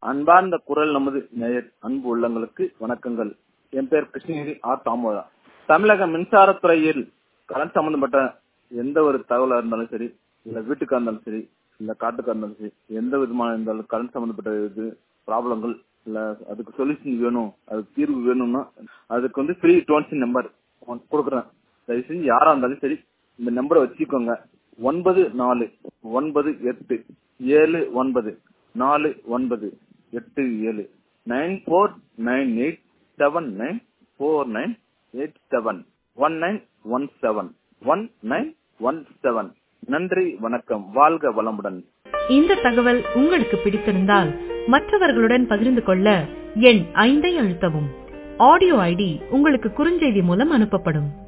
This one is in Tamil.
அன்பார்ந்த குரல் நமது நேயர் அன்பு உள்ளங்களுக்கு வணக்கங்கள் என் பேர் கிருஷ்ணகிரி ஆர் தாமோதா தமிழக மின்சாரத்துறையில் கரண்ட் சம்பந்தப்பட்ட எந்த ஒரு தகவலா இருந்தாலும் சரி இல்ல வீட்டுக்கா இருந்தாலும் சரி இல்ல காட்டுக்கா இருந்தாலும் சரி எந்த விதமான இருந்தாலும் கரண்ட் சம்பந்தப்பட்ட இது ப்ராப்ளங்கள் இல்ல அதுக்கு சொல்யூஷன் வேணும் அதுக்கு தீர்வு வேணும்னா அதுக்கு வந்து ஃப்ரீ டோன்சி நம்பர் கொடுக்குறேன் தயவு செஞ்சு யாரா இருந்தாலும் சரி இந்த நம்பரை வச்சுக்கோங்க ஒன்பது நாலு ஒன்பது எட்டு ஏழு ஒன்பது நாலு ஒன்பது எட்டு ஏழு nine four nine eight seven nine four nine eight seven one nine one seven one nine one seven நன்றி வணக்கம் வாழ்க வளமுடன் இந்த தகவல் உங்களுக்கு பிடித்திருந்தால் மற்றவர்களுடன் பகிர்ந்து கொள்ள எண் ஐந்தை அழுத்தவும் ஆடியோ ஐடி உங்களுக்கு குறுஞ்செய்தி மூலம் அனுப்பப்படும்